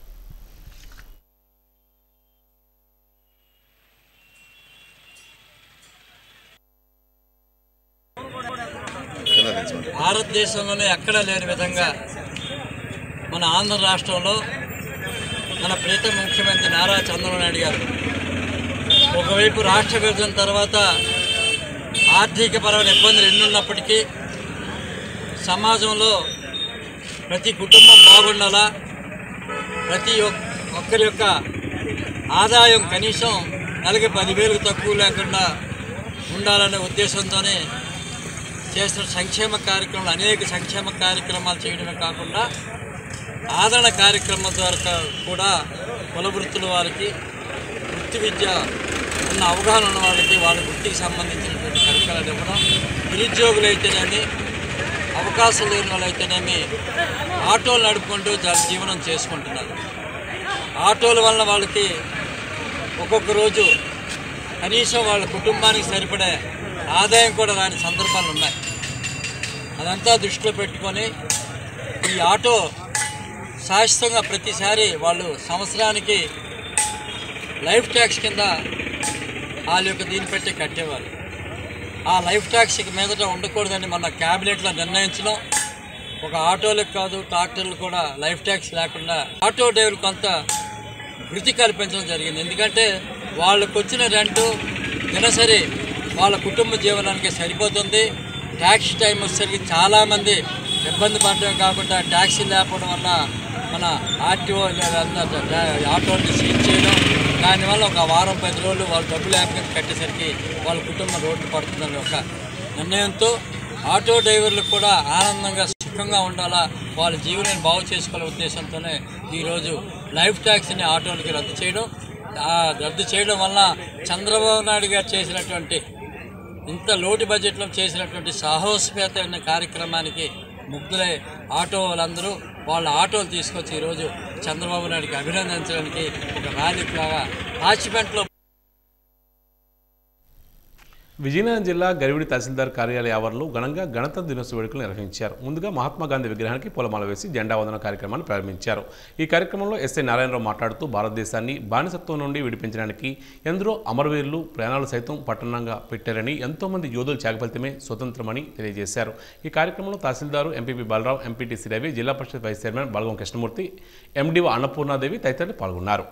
భారతదేశంలోనే ఎక్కడా లేని విధంగా మన ఆంధ్ర రాష్ట్రంలో మన ప్రీతం ముఖ్యమంత్రి నారా చంద్రబాబు నాయుడు గారు ఒకవైపు రాష్ట్ర విభజన తర్వాత ఆర్థికపరమైన ఇబ్బందులు ఎన్నున్నప్పటికీ సమాజంలో ప్రతి కుటుంబం బాగుండాలా ప్రతి ఒక్- ఒక్కరి యొక్క ఆదాయం కనీసం నెలకి పదివేలకు తక్కువ లేకుండా ఉండాలనే ఉద్దేశంతోనే చేసిన సంక్షేమ కార్యక్రమాలు అనేక సంక్షేమ కార్యక్రమాలు చేయడమే కాకుండా ఆదరణ కార్యక్రమం ద్వారా కూడా కుల వృత్తుల వారికి వృత్తి విద్య ఉన్న అవగాహన ఉన్న వాళ్ళకి వాళ్ళ వృత్తికి సంబంధించినటువంటి కార్యక్రమాలు ఇవ్వడం నిరుద్యోగులు అయితేనేమి అవకాశం లేని వాళ్ళైతేనేమి ఆటోలు నడుపుకుంటూ జ- జీవనం చేసుకుంటున్నారు ఆటోల వలన వాళ్ళకి ఒక్కొక్క రోజు కనీసం వాళ్ళ కుటుంబానికి సరిపడే ఆదాయం కూడా రాని సందర్భాలు ఉన్నాయి అదంతా దృష్టిలో పెట్టుకొని ఈ ఆటో శాశ్వతంగా ప్రతిసారి వాళ్ళు సంవత్సరానికి లైఫ్ ట్యాక్స్ కింద వాళ్ళ యొక్క దీన్ని పెట్టి కట్టేవారు ఆ లైఫ్ ట్యాక్స్ ఇక మీదట ఉండకూడదని మన క్యాబినెట్లో నిర్ణయించడం ఒక ఆటోలకు కాదు ట్రాక్టర్లు కూడా లైఫ్ ట్యాక్స్ లేకుండా ఆటో డ్రైవర్లు కొంత వృత్తి కల్పించడం జరిగింది ఎందుకంటే వాళ్ళకు వచ్చిన రెంటు దినసరి వాళ్ళ కుటుంబ జీవనానికి సరిపోతుంది ట్యాక్సీ టైం వచ్చేసరికి చాలామంది ఇబ్బంది పడటం కాకుండా ట్యాక్సీ లేకపోవడం వల్ల మన ఆర్టీఓ ఆటోని సీజ్ చేయడం దానివల్ల ఒక వారం పది రోజులు వాళ్ళు డబ్బు లేకపోతే కట్టేసరికి వాళ్ళ కుటుంబం రోడ్డు పడుతుందని ఒక నిర్ణయంతో ఆటో డ్రైవర్లకు కూడా ఆనందంగా సుఖంగా ఉండాలా వాళ్ళ జీవనాన్ని బాగు చేసుకోవాలనే ఉద్దేశంతోనే ఈరోజు లైఫ్ ట్యాక్స్ని ఆటోలకి రద్దు చేయడం ఆ రద్దు చేయడం వల్ల చంద్రబాబు నాయుడు గారు చేసినటువంటి ఇంత లోటు బడ్జెట్లో చేసినటువంటి సాహసోపేతమైన కార్యక్రమానికి ముగ్ధులై ఆటో వాళ్ళందరూ వాళ్ళ ఆటోలు తీసుకొచ్చి ఈరోజు చంద్రబాబు నాయుడికి అభినందించడానికి ఒక ర్యాలీకి లాగా పార్చిమెంట్లో విజయనగరం జిల్లా గరివిడి తహసీల్దార్ కార్యాలయ ఆవరణలో ఘనంగా గణతంత్ర దినోత్సవ వేడుకలు నిర్వహించారు ముందుగా మహాత్మా గాంధీ విగ్రహానికి పూలమాల వేసి జెండా వందన కార్యక్రమాన్ని ప్రారంభించారు ఈ కార్యక్రమంలో ఎస్ఐ నారాయణరావు మాట్లాడుతూ భారతదేశాన్ని బానిసత్వం నుండి విడిపించడానికి ఎందరో అమరవీరులు ప్రాణాలు సైతం పట్టణంగా పెట్టారని ఎంతోమంది యోధుల త్యాగఫలితమే స్వతంత్రమని తెలియజేశారు ఈ కార్యక్రమంలో తహసీల్దారు ఎంపీపీ బలరాం ఎంపీటీసీ రవి జిల్లా పరిషత్ vice chairman Balagam Krishnamurthy MDO Annapurnadevi తదితరులు పాల్గొన్నారు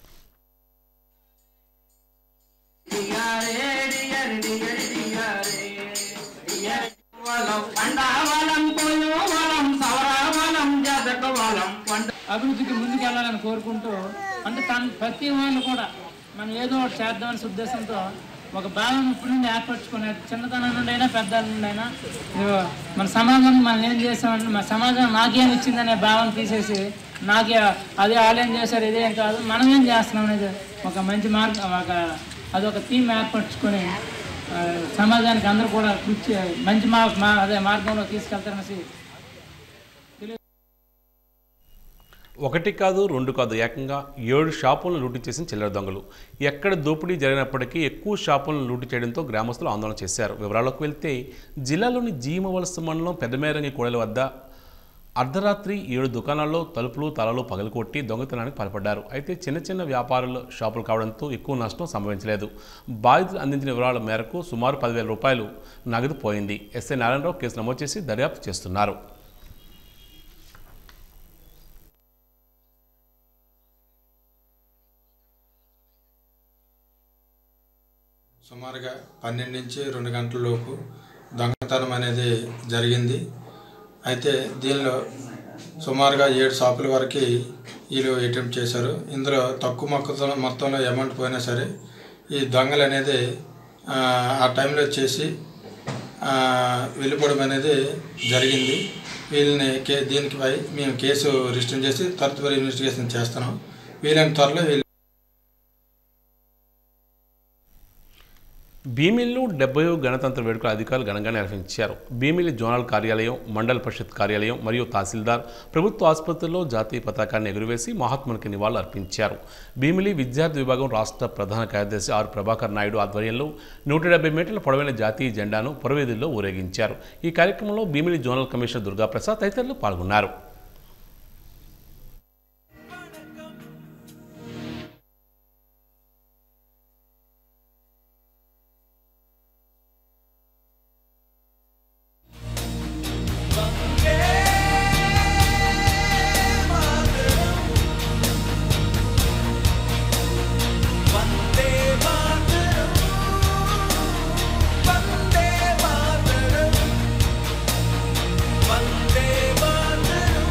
అభివృద్ధికి ముందుకు వెళ్ళాలని కోరుకుంటూ అంటే తన ప్రతి వాళ్ళు కూడా మనం ఏదో ఒకటి చేద్దామనే ఉద్దేశంతో ఒక భావం ఇప్పటి నుండి ఏర్పరచుకునే చిన్నతనం నుండి అయినా పెద్దల నుండి అయినా ఇదిగో మన సమాజం మనం ఏం చేసామంటే మన సమాజం నాకేం ఇచ్చిందనే భావం తీసేసి నాకే అదే ఆలయం చేశారు ఇదేం కాదు మనం ఏం చేస్తున్నాం అనేది ఒక మంచి మార్గం ఒక అదొక థీమ్ ఏర్పరచుకొని ఆ, సమాజానికి అందరూ కూడా కృషి చేయాలి. మంచి మా మా- అదే మార్గంలో తీసుకెళ్తారనేసి ఒకటి కాదు రెండు కాదు ఏకంగా ఏడు షాపులను లూటీ చేసిన చిల్లర దొంగలు ఎక్కడ దోపిడీ జరిగినప్పటికీ ఎక్కువ షాపులను లూటీ చేయడంతో గ్రామస్తులు ఆందోళన చేశారు వివరాల్లోకి వెళ్తే జిల్లాలోని జీమవలస మండలం పెద్దమేరంగి కూడలి వద్ద అర్ధరాత్రి ఏడు దుకాణాల్లో తలుపులు తలలు పగలకొట్టి దొంగతనానికి పాల్పడ్డారు అయితే చిన్న చిన్న వ్యాపారుల షాపులు కావడంతో ఎక్కువ నష్టం సంభవించలేదు బాధితులు అందించిన వివరాల మేరకు సుమారు పదివేల రూపాయలు నగదు పోయింది ఎస్ఐ నారాయణరావు కేసు నమోదు చేసి దర్యాప్తు చేస్తున్నారు సుమారుగా పన్నెండు నుంచి రెండు గంటల లోపు దొంగతనం అనేది జరిగింది అయితే దీనిలో సుమారుగా ఏడు షాపుల వరకు వీళ్ళు అటెంప్ట్ చేశారు ఇందులో తక్కువ మొక్కతో మొత్తంలో అమౌంట్ పోయినా సరే ఈ దొంగలు అనేది ఆ, ఆ టైంలో చేసి ఆ, వెళ్ళిపోవడం అనేది జరిగింది వీళ్ళని కే దీనిపై మేము కేసు రిజిస్టర్ చేసి తదుపరి ఇన్వెస్టిగేషన్ చేస్తున్నాం వీలైన త్వరలో వీళ్ళు భీమిల్లో డెబ్బై గణతంత్ర వేడుకల అధికారులు ఘనంగా నిర్వహించారు భీమిలి జోనల్ కార్యాలయం మండల పరిషత్ కార్యాలయం మరియు తహసీల్దార్ ప్రభుత్వ ఆసుపత్రుల్లో జాతీయ పతాకాన్ని ఎగురవేసి మహాత్మునికి నివాళులు అర్పించారు భీమిలి విద్యార్థి విభాగం రాష్ట్ర ప్రధాన కార్యదర్శి ఆర్ ప్రభాకర్ నాయుడు ఆధ్వర్యంలో నూట డెబ్బై మీటర్ల పొడవైన జాతీయ జెండాను పురవేదుల్లో ఊరేగించారు ఈ కార్యక్రమంలో భీమిలి జోనల్ కమిషనర్ దుర్గాప్రసాద్ తదితరులు పాల్గొన్నారు వందే మాతరం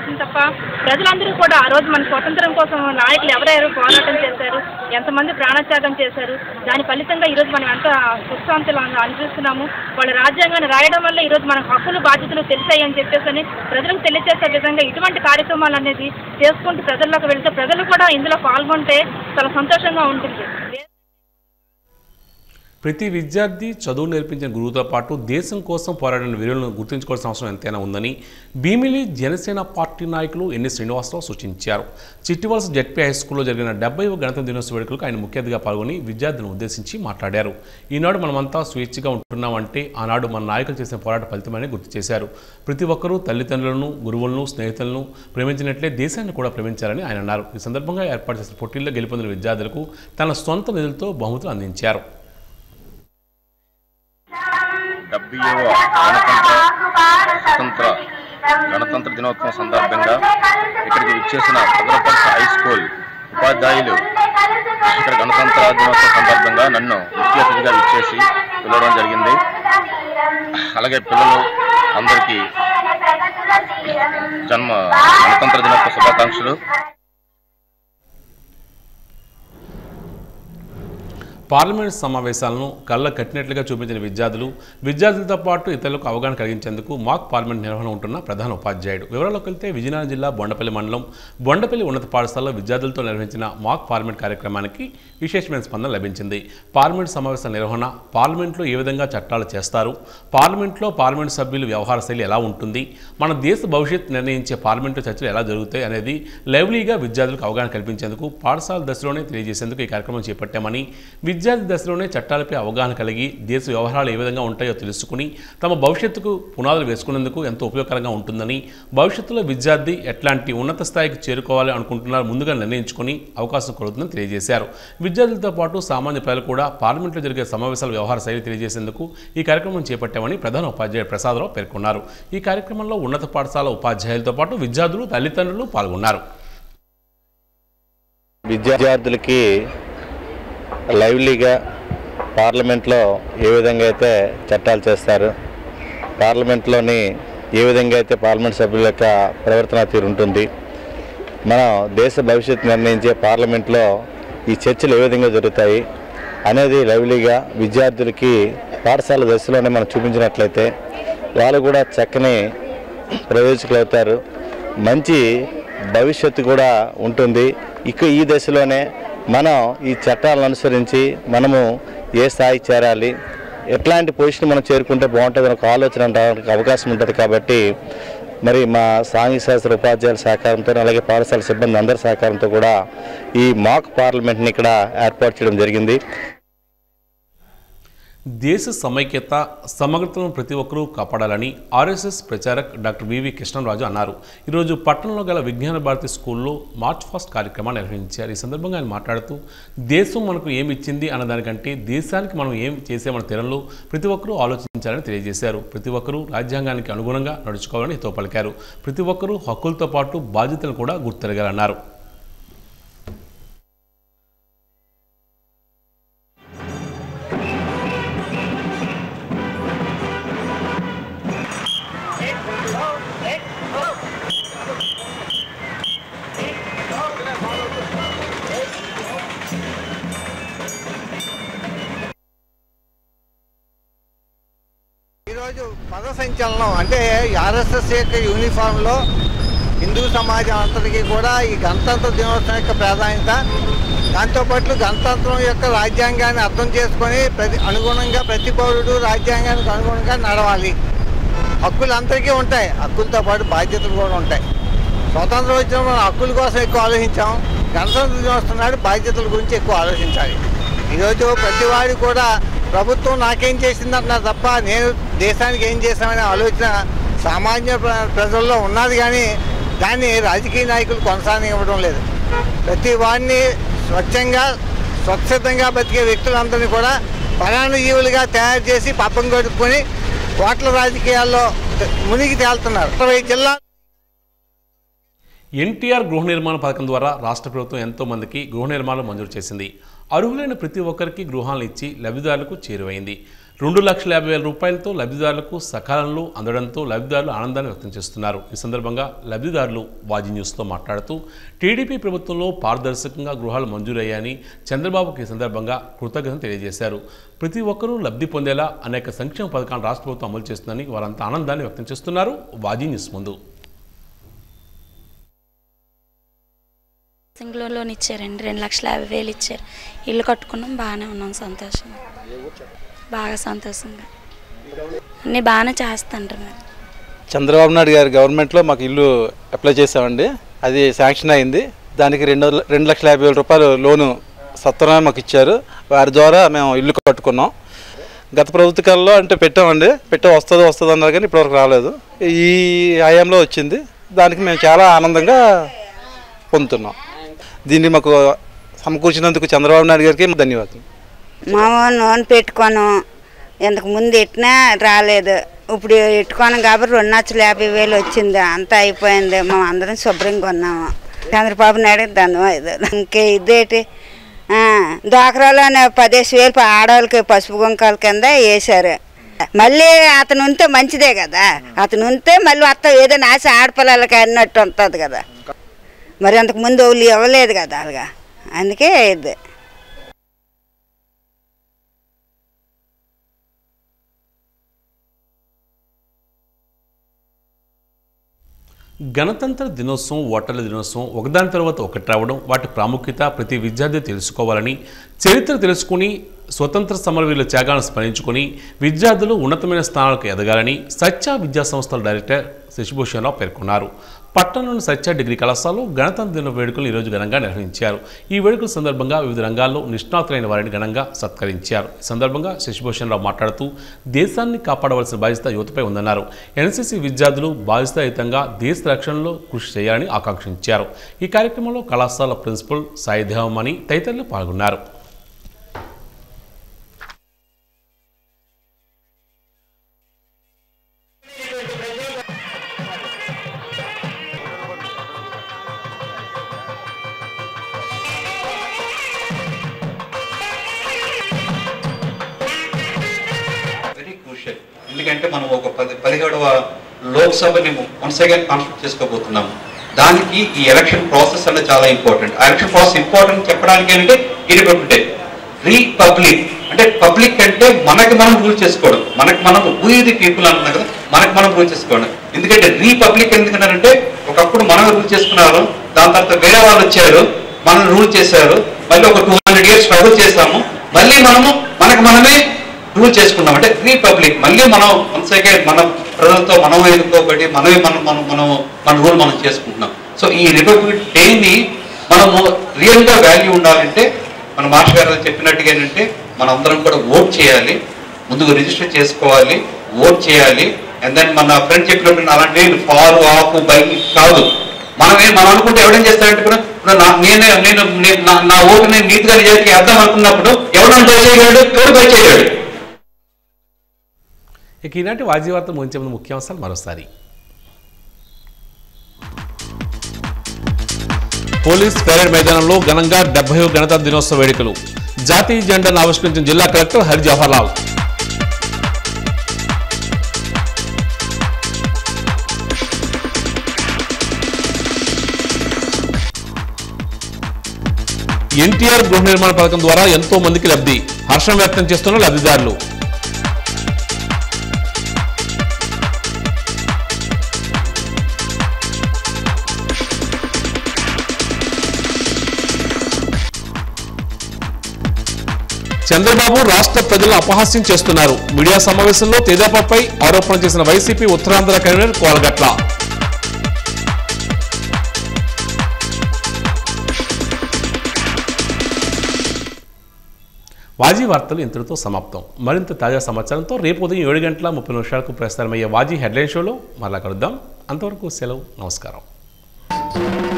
చేసింది తప్ప ప్రజలందరూ కూడా ఆ రోజు మన స్వతంత్రం కోసం నాయకులు ఎవరెవరు పోరాటం చేశారు ఎంతమంది ప్రాణత్యాగం చేశారు దాని ఫలితంగా ఈరోజు మనం ఎంత సుఖశాంతులు అను- అనుభవిస్తున్నాము వాళ్ళ రాజ్యాంగాన్ని రాయడం వల్ల ఈరోజు మన హక్కులు బాధ్యతలు తెలిసాయి అని చెప్పేసి అని ప్రజలకు తెలియజేసే విధంగా ఇటువంటి కార్యక్రమాలు అనేది చేసుకుంటూ ప్రజల్లోకి వెళ్తే ప్రజలు కూడా ఇందులో పాల్గొంటే చాలా సంతోషంగా ఉంటుంది ప్రతి విద్యార్థి చదువు నేర్పించిన గురువుతో పాటు దేశం కోసం పోరాడిన వీరులను గుర్తుంచుకోవాల్సిన అవసరం ఎంతైనా ఉందని భీమిలి జనసేన పార్టీ నాయకులు ఎన్ని శ్రీనివాసరావు సూచించారు చిట్టివలస జడ్పీ హై స్కూల్లో జరిగిన డెబ్బైవ గణతంత్ర దినోత్సవ వేడుకలకు ఆయన ముఖ్య అతిథిగా పాల్గొని విద్యార్థులను ఉద్దేశించి మాట్లాడారు ఈనాడు మనమంతా స్వేచ్ఛగా ఉంటున్నామంటే ఆనాడు మన నాయకులు చేసిన పోరాట ఫలితమని గుర్తు చేశారు ప్రతి ఒక్కరూ తల్లిదండ్రులను గురువులను స్నేహితులను ప్రేమించినట్లే దేశాన్ని కూడా ప్రేమించాలని ఆయన అన్నారు ఈ సందర్భంగా ఏర్పాటు చేసిన పోటీల్లో గెలుపొందిన విద్యార్థులకు తన సొంత నిధులతో బహుమతులు అందించారు డెబ్బైవ గణతంత్ర స్వతంత్ర గణతంత్ర దినోత్సవం సందర్భంగా ఇక్కడికి విచ్చేసిన భద్రపల్స హై స్కూల్ ఉపాధ్యాయులు ఇక్కడ గణతంత్ర దినోత్సవం సందర్భంగా నన్ను ముఖ్య అతిథిగా విచ్చేసి పిలవడం జరిగింది అలాగే పిల్లలు అందరికీ జన్మ గణతంత్ర దినోత్సవ శుభాకాంక్షలు పార్లమెంట్ సమావేశాలను కళ్ళ కట్టినట్లుగా చూపించిన విద్యార్థులు విద్యార్థులతో పాటు ఇతరులకు అవగాహన కలిగించేందుకు మాక్ పార్లమెంట్ నిర్వహణ ఉంటున్న ప్రధాన ఉపాధ్యాయుడు వివరాల్లోకి వెళ్తే విజయనగరం జిల్లా బొండపల్లి మండలం బొండపల్లి ఉన్నత పాఠశాలలో విద్యార్థులతో నిర్వహించిన మాక్ పార్లమెంట్ కార్యక్రమానికి విశేషమైన స్పందన లభించింది పార్లమెంట్ సమావేశాల నిర్వహణ పార్లమెంట్లో ఏ విధంగా చట్టాలు చేస్తారు పార్లమెంట్లో పార్లమెంట్ సభ్యుల వ్యవహార శైలి ఎలా ఉంటుంది మన దేశ భవిష్యత్ నిర్ణయించే పార్లమెంటు చర్చలు ఎలా జరుగుతాయి అనేది లైవ్లీగా విద్యార్థులకు అవగాహన కల్పించేందుకు పాఠశాల దశలోనే తెలియజేసేందుకు ఈ కార్యక్రమం చేపట్టామని విద్యార్థి దశలోనే చట్టాలపై అవగాహన కలిగి దేశ వ్యవహారాలు ఏ విధంగా ఉంటాయో తెలుసుకుని తమ భవిష్యత్తుకు పునాదులు వేసుకునేందుకు ఎంతో ఉపయోగకరంగా ఉంటుందని భవిష్యత్తులో విద్యార్థి ఎట్లాంటి ఉన్నత స్థాయికి చేరుకోవాలి అనుకుంటున్నారో ముందుగా నిర్ణయించుకుని అవకాశం కలుగుతుందని తెలియజేశారు విద్యార్థులతో పాటు సామాన్య ప్రజలు కూడా పార్లమెంట్లో జరిగే సమావేశాల వ్యవహార శైలి తెలియజేసేందుకు ఈ కార్యక్రమం చేపట్టామని ప్రధాన ఉపాధ్యాయుడు ప్రసాదరావు పేర్కొన్నారు ఈ కార్యక్రమంలో ఉన్నత పాఠశాల ఉపాధ్యాయులతో పాటు విద్యార్థులు తల్లిదండ్రులు పాల్గొన్నారు విద్యార్థులకి లైవ్లీగా పార్లమెంట్లో ఏ విధంగా అయితే చట్టాలు చేస్తారు పార్లమెంట్లోని ఏ విధంగా అయితే పార్లమెంట్ సభ్యుల యొక్క ప్రవర్తన తీరు ఉంటుంది మనం దేశ భవిష్యత్తు నిర్ణయించే పార్లమెంట్లో ఈ చర్చలు ఏ విధంగా జరుగుతాయి అనేది లైవ్లీగా విద్యార్థులకి పాఠశాల దశలోనే మనం చూపించినట్లయితే వాళ్ళు కూడా చక్కని ప్రయోజకులు అవుతారు మంచి భవిష్యత్తు కూడా ఉంటుంది ఇక ఈ దశలోనే మనం ఈ చట్టాలను అనుసరించి మనము ఏ స్థాయికి చేరాలి ఎట్లాంటి పొజిషన్ మనం చేరుకుంటే బాగుంటుంది ఒక ఆలోచన రావడానికి అవకాశం ఉంటుంది కాబట్టి మరి మా సాంఘిక శాస్త్ర ఉపాధ్యాయుల సహకారంతో అలాగే పాఠశాల సిబ్బంది అందరి సహకారంతో కూడా ఈ మాక్ పార్లమెంట్ని ఇక్కడ ఏర్పాటు చేయడం జరిగింది దేశ సమైక్యత సమగ్రతను ప్రతి ఒక్కరూ కాపాడాలని RSS pracharak doctor V V Krishnaraju అన్నారు ఈరోజు పట్టణంలో గల విజ్ఞాన భారతి స్కూల్లో మార్చ్ ఫాస్ట్ కార్యక్రమాన్ని నిర్వహించారు ఈ సందర్భంగా ఆయన మాట్లాడుతూ దేశం మనకు ఏమి ఇచ్చింది అన్నదానికంటే దేశానికి మనం ఏం చేసామన్న తీరంలో ప్రతి ఒక్కరూ ఆలోచించాలని తెలియజేశారు ప్రతి ఒక్కరూ రాజ్యాంగానికి అనుగుణంగా నడుచుకోవాలని హితో పలికారు ప్రతి ఒక్కరూ హక్కులతో పాటు బాధ్యతలు కూడా గుర్తెరగాలన్నారు ఈరోజు పద సంచలనం అంటే ఆర్ఎస్ఎస్ యొక్క యూనిఫామ్లో హిందూ సమాజం అంతటికీ కూడా ఈ గణతంత్ర దినోత్సవం యొక్క ప్రాధాన్యత దాంతోపాటు గణతంత్రం యొక్క రాజ్యాంగాన్ని అర్థం చేసుకొని ప్రతి అనుగుణంగా ప్రతి పౌరుడు రాజ్యాంగానికి అనుగుణంగా నడవాలి హక్కులు అందరికీ ఉంటాయి హక్కులతో పాటు బాధ్యతలు కూడా ఉంటాయి స్వతంత్రం వచ్చిన మనం హక్కుల కోసం ఎక్కువ ఆలోచించాం గణతంత్ర దినోత్సవం నాడు బాధ్యతల గురించి ఎక్కువ ఆలోచించాలి ఈరోజు ప్రతి వాడు కూడా ప్రభుత్వం నాకేం చేసిందంటున్నారు తప్ప నేను దేశానికి ఏం చేశామనే ఆలోచన సామాన్య ప్ర- ప్రజల్లో ఉన్నది కానీ దాన్ని రాజకీయ నాయకులు కొనసాగివ్వడం లేదు ప్రతి వాడిని స్వచ్ఛంగా స్వచ్ఛతంగా బతికే వ్యక్తులందరినీ కూడా పరాణజీవులుగా తయారు చేసి పప్పం కొడుకొని ఓట్ల రాజకీయాల్లో మునిగి తేలుతున్నారు ఇరవై జిల్లా ఎన్టీఆర్ గృహ నిర్మాణ పథకం ద్వారా రాష్ట్ర ప్రభుత్వం ఎంతో మందికి గృహ నిర్మాణం మంజూరు చేసింది అర్హులైన ప్రతి ఒక్కరికి గృహాలను ఇచ్చి లబ్ధిదారులకు చేరువైంది రెండు లక్షల యాభై వేల రూపాయలతో లబ్ధిదారులకు సకాలంలో అందడంతో లబ్ధిదారులు ఆనందాన్ని వ్యక్తం చేస్తున్నారు ఈ సందర్భంగా లబ్ధిదారులు వాజీ న్యూస్తో మాట్లాడుతూ టీడీపీ ప్రభుత్వంలో పారదర్శకంగా గృహాలు మంజూరయ్యాయని చంద్రబాబుకు ఈ సందర్భంగా కృతజ్ఞతలు తెలియజేశారు ప్రతి ఒక్కరూ లబ్ధి పొందేలా అనేక సంక్షేమ పథకాలను రాష్ట్ర ప్రభుత్వం అమలు చేస్తుందని వారంతా ఆనందాన్ని వ్యక్తం చేస్తున్నారు వాజీ న్యూస్ ముందు సింగిల్ లోన్ ఇచ్చారండి రెండు లక్షల యాభై వేలు ఇచ్చారు ఇల్లు కట్టుకున్నాం బాగానే ఉన్నాం సంతోషంగా బాగా సంతోషంగా అన్నీ బాగానే చేస్తుంటారు మరి చంద్రబాబు నాయుడు గారి గవర్నమెంట్లో మాకు ఇల్లు అప్లై చేసామండి అది శాంక్షన్ అయింది దానికి రెండు రెండు లక్షల యాభై వేల రూపాయలు లోను సత్వరమే మాకు ఇచ్చారు వారి ద్వారా మేము ఇల్లు కట్టుకున్నాం గత ప్రభుత్వ కాలంలో అంటే పెట్టామండి పెట్టే వస్తుంది వస్తుంది అన్నారు కానీ ఇప్పటివరకు రాలేదు ఈ హయాంలో వచ్చింది దానికి మేము చాలా ఆనందంగా పొందుతున్నాం దీన్ని మాకు సమకూర్చినందుకు చంద్రబాబు నాయుడు గారికి ధన్యవాదాలు మా నూనె పెట్టుకోను ఇంతకు ముందు ఎట్టినా రాలేదు ఇప్పుడు ఎట్టుకోను కాబట్టి రెండు లక్షల యాభై వేలు వచ్చింది అంతా అయిపోయింది మేము అందరం శుభ్రంగా ఉన్నాము చంద్రబాబు నాయుడు ధన్యవాదాలు ఇంకే ఇదేటి ఆ, డ్వాక్రాలోనే పదేసి వేలు ప- ఆడవాళ్ళకి పసుపు కుంకాల కింద వేశారు మళ్ళీ అతను ఉంటే మంచిదే కదా అతను ఉంటే మళ్ళీ అత్త ఏదైనా ఆశ ఆడపిల్లలకి అన్నట్టు ఉంటుంది కదా మరి అంతకు ముందు వాళ్ళు ఇవ్వలేదు కదా అలాగా అందుకే ఇది గణతంత్ర దినోత్సవం ఓటర్ల దినోత్సవం ఒకదాని తర్వాత ఒకటి రావడం వాటి ప్రాముఖ్యత ప్రతి విద్యార్థి తెలుసుకోవాలని చరిత్ర తెలుసుకుని స్వతంత్ర సమరవీరుల త్యాగాలను స్మరించుకొని విద్యార్థులు ఉన్నతమైన స్థానాలకు ఎదగాలని సత్య విద్యా సంస్థల డైరెక్టర్ శశిభూషణరావు పేర్కొన్నారు పట్టణంలోని సత్య డిగ్రీ కళాశాలలో గణతంత్ర దిన వేడుకలు ఈరోజు ఘనంగా నిర్వహించారు ఈ వేడుకల సందర్భంగా వివిధ రంగాల్లో నిష్ణాతులైన వారిని ఘనంగా సత్కరించారు ఈ సందర్భంగా శశిభూషణరావు మాట్లాడుతూ దేశాన్ని కాపాడవలసిన బాధ్యత యువతపై ఉందన్నారు ఎన్సీసీ విద్యార్థులు బాధ్యతాయుతంగా దేశ రక్షణలో కృషి చేయాలని ఆకాంక్షించారు ఈ కార్యక్రమంలో కళాశాల ప్రిన్సిపల్ సాయి దేవమణి తదితరులు పాల్గొన్నారు వెరీ క్రూషియల్ ఎందుకంటే మనం ఒక పది పదిహేడవ లోక్సభని వన్స్ అగైన్ కాన్స్టిట్యూట్ చేసుకోబోతున్నాము దానికి ఈ ఎలక్షన్ ప్రాసెస్ అనేది చాలా ఇంపార్టెంట్ ఆ ఎలక్షన్ ప్రాసెస్ ఇంపార్టెంట్ చెప్పడానికి ఏంటంటే ఇరిపబ్లిక్ రీపబ్లిక్ అంటే పబ్లిక్ అంటే మనకి మనం రూల్ చేసుకోవడం మనకి మనం వీ ది పీపుల్ అంటున్నాం కదా మనకి మనం రూల్ చేసుకోవడం ఎందుకంటే రీపబ్లిక్ ఎందుకంటారంటే ఒకప్పుడు మనమే రూల్ చేసుకున్నారు దాని తర్వాత వేరే వాళ్ళు వచ్చారు మనం రూల్ చేశారు మళ్ళీ ఒక టూ హండ్రెడ్ ఇయర్స్ స్ట్రగుల్ చేసాము మళ్ళీ మనము మనకు మనమే రూల్ చేసుకున్నాం అంటే రీపబ్లిక్ మళ్ళీ మనం వన్స్ అగైన్ మన ప్రజలతో మనం ఎన్నుకోబడి మనమే మనం మనం మనం మన రూల్ మనం చేసుకుంటున్నాం సో ఈ రిపబ్లిక్ డేని మనము రియల్గా వాల్యూ ఉండాలంటే మన మాస్టర్ గారు చెప్పినట్టుగా ఏంటంటే మనం అందరం కూడా ఓట్ చేయాలి ముందుగా రిజిస్టర్ చేసుకోవాలి ఓట్ చేయాలి అండ్ దెన్ మన ఫ్రెండ్ చెప్పినప్పుడు అలాంటివి ఫార్ ఆఫ్ బై కాదు మనమే మనం అనుకుంటే ఎవడేం చేస్తాడంటే కూడా ఇప్పుడు నా- నేనే నేను నేను- నా- నా ఓటు నేను నీతిగా నిజానికి వేద్దాం అనుకున్నప్పుడు ఎవడన్నా బై చేయగలడు ఎవడు బై చేయగలడు ఇక ఈనాటి వాజీ వార్త ముగించే ముందు ముఖ్యాంశాలు మరోసారి పోలీస్ పెరేడ్ మైదానంలో ఘనంగా డెబ్బై గణతంత్ర దినోత్సవ వేడుకలు జాతీయ జెండాను ఆవిష్కరించిన జిల్లా కలెక్టర్ హరి జవహర్ లాల్ ఎన్టీఆర్ గృహ నిర్మాణ పథకం ద్వారా ఎంతో మందికి లబ్ధి హర్షం వ్యక్తం చేస్తున్న లబ్ధిదారులు చంద్రబాబు రాష్ట్ర ప్రజలను అపహాస్యం చేస్తున్నారు మీడియా సమావేశంలో తేజాపపై ఆరోపణ చేసిన వైసీపీ ఉత్తరాంధ్ర కన్వీనర్ కోలగట్ల వాజీ వార్తలు ఇంతటితో సమాప్తం మరింత తాజా సమాచారంతో రేపు ఉదయం ఏడు గంటల ముప్పై నిమిషాలకు ప్రసారమయ్యే వాజీ హెడ్లైన్ షోలో మరలా కలుద్దాం అంతవరకు సెలవు నమస్కారం